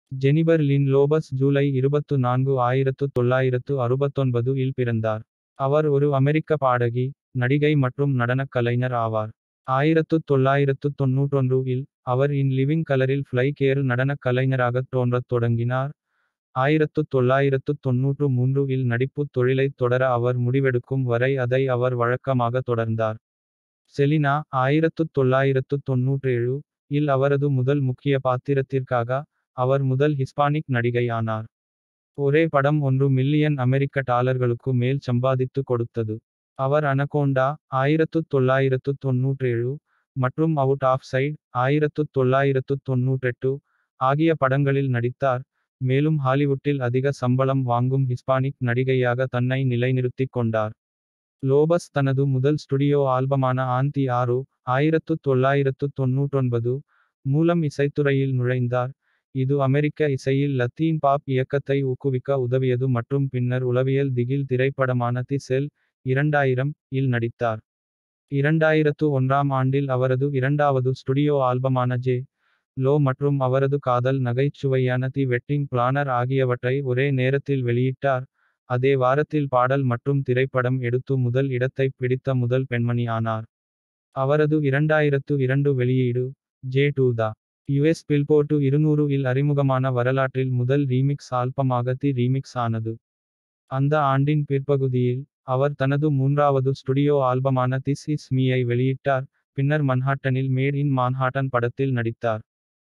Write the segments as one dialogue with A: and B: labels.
A: Jennifer லின் Lopez July இருபத்து நான்கு ஆயிரத்து தொள்ளாயிரத்து அறுபத்தொன்பது இல் பிறந்தார். அவர் ஒரு அமெரிக்க பாடகி, நடிகை மற்றும் நடனக் கலைஞர் ஆவார். ஆயிரத்து தொள்ளாயிரத்து தொண்ணூற்றொன்று இல், அவர் இன் லிவிங் கலரில் ஃப்ளை கேர்ள் நடனக் கலைஞராகத் தோன்றத் தொடங்கினார். ஆயிரத்து தொள்ளாயிரத்து தொண்ணூற்று மூன்று இல் நடிப்புத் தொழிலைத் தொடர அவர் முடிவெடுக்கும் வரை அதை அவர் வழக்கமாக தொடர்ந்தார். செலினா, ஆயிரத்து தொள்ளாயிரத்து தொண்ணூற்றேழு இல் அவரது முதல் முக்கிய பாத்திரத்திற்காக, அவர் முதல் ஹிஸ்பானிக் நடிகை ஆனார். ஒரே படம் ஒன்று மில்லியன் அமெரிக்க டாலர்களுக்கு மேல் சம்பாதித்து கொடுத்தது. அவர் அனகோண்டா, ஆயிரத்து தொள்ளாயிரத்து தொண்ணூற்றேழு, மற்றும் அவுட் ஆஃப் சைட், ஆயிரத்து தொள்ளாயிரத்து தொண்ணூற்றெட்டு, ஆகிய படங்களில் நடித்தார், மேலும் ஹாலிவுட்டில் அதிக சம்பளம் வாங்கும் ஹிஸ்பானிக் நடிகையாக தன்னை நிலைநிறுத்திக் கொண்டார். லோபஸ் தனது முதல் ஸ்டுடியோ ஆல்பமான ஆன் தி ஆறு, ஆயிரத்து தொள்ளாயிரத்து தொண்ணூற்றொன்பது, மூலம் இசைத்துறையில் நுழைந்தார், இது அமெரிக்க இசையில் லத்தீன் பாப் இயக்கத்தை ஊக்குவிக்க உதவியது மற்றும் பின்னர் உளவியல் திகில் திரைப்படமான தி செல், இரண்டாயிரம், இல் நடித்தார். இரண்டாயிரத்து ஒன்றாம் ஆண்டில் அவரது இரண்டாவது ஸ்டுடியோ ஆல்பமான ஜே. லோ மற்றும் அவரது காதல் நகைச்சுவையான தி வெட்டிங் பிளானர் ஆகியவற்றை ஒரே நேரத்தில் வெளியிட்டார், அதே வாரத்தில் பாடல் மற்றும் திரைப்படம் எடுத்து முதல் இடத்தைப் பிடித்த முதல் பெண்மணி ஆனார். அவரது இரண்டாயிரத்து இரண்டு வெளியீடு, J to the US Billboard இருநூறு இல் அறிமுகமான வரலாற்றில் முதல் ரீமிக்ஸ் ஆல்பமாக தி ரீமிக்ஸ் ஆனது. அந்த ஆண்டின் பிற்பகுதியில், அவர் தனது மூன்றாவது ஸ்டுடியோ ஆல்பமான திஸ் இஸ் மீ-ஐ வெளியிட்டார், பின்னர் மன்ஹாட்டனில் மேட் இன் மான்ஹாட்டன் படத்தில் நடித்தார்.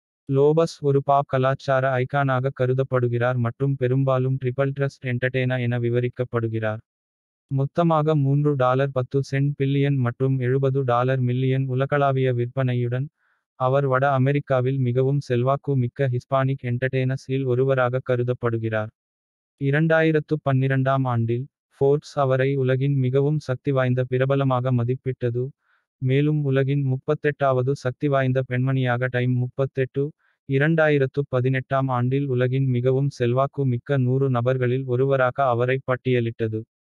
A: லோபஸ் ஒரு பாப் கலாச்சார ஐகானாக கருதப்படுகிறார் மற்றும் பெரும்பாலும் ட்ரிபிள் ட்ரஸ்ட் என்டர்டேன என விவரிக்கப்படுகிறார். மொத்தமாக மூன்று டாலர் பத்து சென்ட் பில்லியன் மற்றும் எழுபது டாலர் மில்லியன் உலகளாவிய விற்பனையுடன், அவர் வட அமெரிக்காவில் மிகவும் செல்வாக்கு மிக்க ஹிஸ்பானிக் என்டர்டேனர்ஸ் இல் ஒருவராக கருதப்படுகிறார். இரண்டாயிரத்து பன்னிரண்டாம் ஆண்டில், ஃபோர்ப்ஸ் அவரை உலகின் மிகவும் சக்திவாய்ந்த பிரபலமாக மதிப்பிட்டது, மேலும் உலகின் முப்பத்தெட்டாவது சக்திவாய்ந்த பெண்மணியாக டைம் முப்பத்தெட்டு, இரண்டாயிரத்து பதினெட்டாம் ஆண்டில் உலகின் மிகவும் செல்வாக்கு மிக்க நூறு நபர்களில் ஒருவராக அவரைப் பட்டியலிட்டது.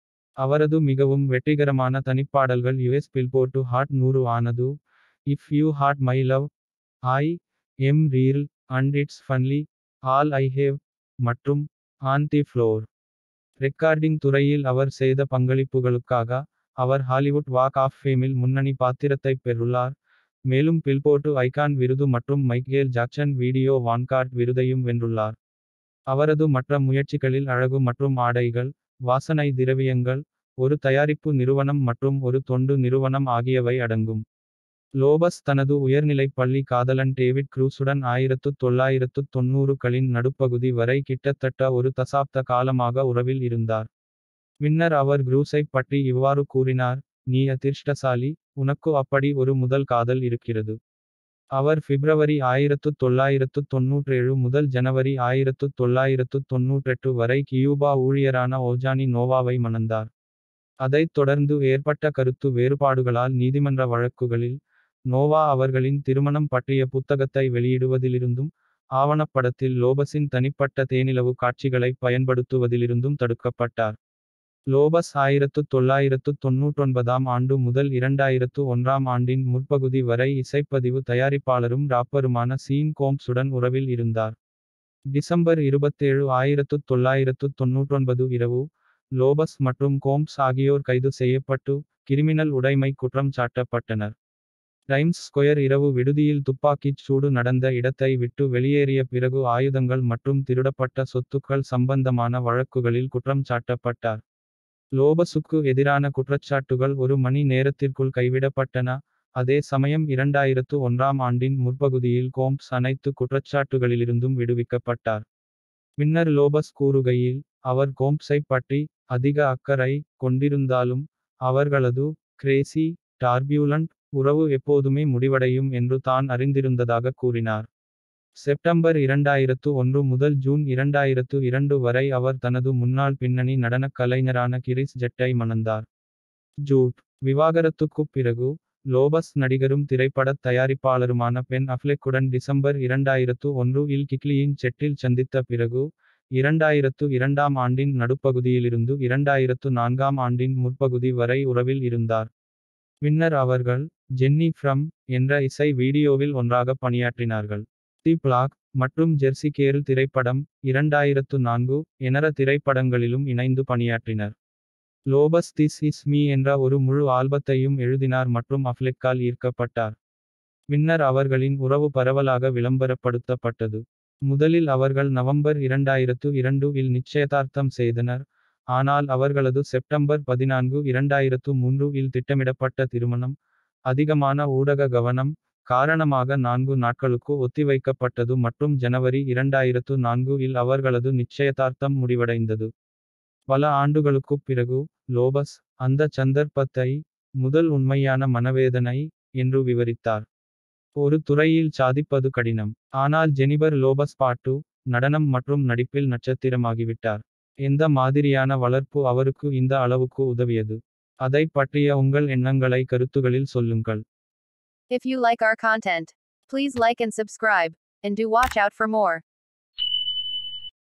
A: அவரது மிகவும் வெற்றிகரமான தனிப்பாடல்கள் யுஎஸ் பில்போர்டு ஹாட் நூறு ஆனது, if you had my love, I'm real, and it's funny, all I have, மற்றும் ஆன் தி ஃப்ளோர். ரெக்கார்டிங் துறையில் அவர் செய்த பங்களிப்புகளுக்காக, அவர் ஹாலிவுட் வாக் ஆஃப் ஃபேமில் முன்னணி பாத்திரத்தைப் பெற்றுள்ளார், மேலும் பில்போர்டு ஐகான் விருது மற்றும் மைக்கேல் ஜாக்சன் வீடியோ வான்கார்ட் விருதையும் வென்றுள்ளார். அவரது மற்ற முயற்சிகளில் அழகு மற்றும் ஆடைகள், வாசனை திரவியங்கள், ஒரு தயாரிப்பு நிறுவனம் மற்றும் ஒரு தொண்டு நிறுவனம் ஆகியவை அடங்கும். லோபஸ் தனது உயர்நிலைப் பள்ளி காதலன் டேவிட் க்ரூஸுடன் ஆயிரத்து தொள்ளாயிரத்து தொண்ணூறு களின் நடுப்பகுதி வரை கிட்டத்தட்ட ஒரு தசாப்த காலமாக உறவில் இருந்தார். பின்னர் அவர் க்ரூஸைப் பற்றி இவ்வாறு கூறினார், நீ அதிர்ஷ்டசாலி, உனக்கு அப்படி ஒரு முதல் காதல் இருக்கிறது. அவர் பிப்ரவரி ஆயிரத்து தொள்ளாயிரத்து தொண்ணூற்றேழு முதல் ஜனவரி ஆயிரத்து தொள்ளாயிரத்து தொண்ணூற்றெட்டு வரை கியூபா ஊழியரான ஓஜானி நோவாவை மணந்தார். அதைத் தொடர்ந்து ஏற்பட்ட கருத்து வேறுபாடுகளால் நீதிமன்ற வழக்குகளில், நோவா அவர்களின் திருமணம் பற்றிய புத்தகத்தை வெளியிடுவதிலிருந்தும், ஆவணப்படத்தில் லோபஸின் தனிப்பட்ட தேனிலவு காட்சிகளைப் பயன்படுத்துவதிலிருந்தும் தடுக்கப்பட்டார். லோபஸ் ஆயிரத்து தொள்ளாயிரத்து தொண்ணூற்றொன்பதாம் ஆண்டு முதல் இரண்டாயிரத்து ஒன்றாம் ஆண்டின் முற்பகுதி வரை இசைப்பதிவு தயாரிப்பாளரும் ராப்பருமான சீன் கோம்ப்ஸுடன் உறவில் இருந்தார். டிசம்பர் இருபத்தேழு ஆயிரத்து தொள்ளாயிரத்து தொண்ணூற்றொன்பது இரவு, லோபஸ் மற்றும் கோம்ப்ஸ் ஆகியோர் கைது செய்யப்பட்டு, கிரிமினல் உடைமை குற்றம் சாட்டப்பட்டனர். டைம்ஸ் ஸ்கொயர் இரவு விடுதியில் துப்பாக்கிச் சூடு நடந்த இடத்தை விட்டு வெளியேறிய பிறகு ஆயுதங்கள் மற்றும் திருடப்பட்ட சொத்துக்கள் சம்பந்தமான வழக்குகளில் குற்றம் சாட்டப்பட்டார். லோபஸுக்கு எதிரான குற்றச்சாட்டுகள் ஒரு மணி நேரத்திற்குள் கைவிடப்பட்டன, அதே சமயம் இரண்டாயிரத்து ஒன்றாம் ஆண்டின் முற்பகுதியில் கோம்ப்ஸ் அனைத்து குற்றச்சாட்டுகளிலிருந்தும் விடுவிக்கப்பட்டார். பின்னர் லோபஸ் கூறுகையில், அவர் கோம்ப்ஸைப் பற்றி அதிக அக்கறை கொண்டிருந்தாலும், அவர்களது கிரேசி, டார்பியூலண்ட் உறவு எப்போதுமே முடிவடையும் என்று தான் அறிந்திருந்ததாக கூறினார். செப்டம்பர் இரண்டாயிரத்து ஒன்று முதல் ஜூன் இரண்டாயிரத்து இரண்டு வரை அவர் தனது முன்னாள் பின்னணி நடனக் கலைஞரான கிறிஸ் ஜெட்டை மணந்தார். ஜூட் விவாகரத்துக்குப் பிறகு, லோபஸ் நடிகரும் திரைப்படத் தயாரிப்பாளருமான பென் அஃப்லெக்குடன் டிசம்பர் இரண்டாயிரத்து ஒன்று இல் கிக்லியின் செட்டில் சந்தித்த பிறகு, இரண்டாயிரத்து இரண்டாம் ஆண்டின் நடுப்பகுதியிலிருந்து இரண்டாயிரத்து நான்காம் ஆண்டின் முற்பகுதி வரை உறவில் இருந்தார். பின்னர் அவர்கள், ஜென்னி ஃப்ரம் என்ற இசை வீடியோவில் ஒன்றாக பணியாற்றினார்கள். தி பிளாக் மற்றும் ஜெர்சி கேர்ள் திரைப்படம் இரண்டாயிரத்து நான்கு எனர திரைப்படங்களிலும் இணைந்து பணியாற்றினர் லோபஸ் திஸ் இஸ் மீ என்ற ஒரு முழு ஆல்பத்தையும் எழுதினார் மற்றும் அஃப்லெக்கால் ஈர்க்கப்பட்டார் பின்னர் அவர்களின் உறவு பரவலாக விளம்பரப்படுத்தப்பட்டது முதலில் அவர்கள் நவம்பர் இரண்டாயிரத்து இரண்டு இல் நிச்சயதார்த்தம் செய்தனர் ஆனால் அவர்களது செப்டம்பர் பதினான்கு இரண்டாயிரத்து மூன்று இல் திட்டமிடப்பட்ட திருமணம் அதிகமான ஊடக கவனம் காரணமாக நான்கு நாட்களுக்கு ஒத்திவைக்கப்பட்டது மற்றும் ஜனவரி இரண்டாயிரத்து நான்கு இல் அவர்களது நிச்சயதார்த்தம் முடிவடைந்தது பல ஆண்டுகளுக்குப் பிறகு லோபஸ் அந்த சந்தர்ப்பத்தை முதல் உண்மையான மனவேதனை என்று விவரித்தார் ஒரு துறையில் சாதிப்பது கடினம் ஆனால் ஜெனிபர் லோபஸ் பாட்டு நடனம் மற்றும் நடிப்பில் நட்சத்திரமாகிவிட்டார் எந்த மாதிரியான வளர்ப்பு அவருக்கு இந்த அளவுக்கு உதவியது அதை பற்றிய உங்கள் எண்ணங்களை கருத்துகளில் சொல்லுங்கள்
B: If you like our content, please like and subscribe, and do watch out for more.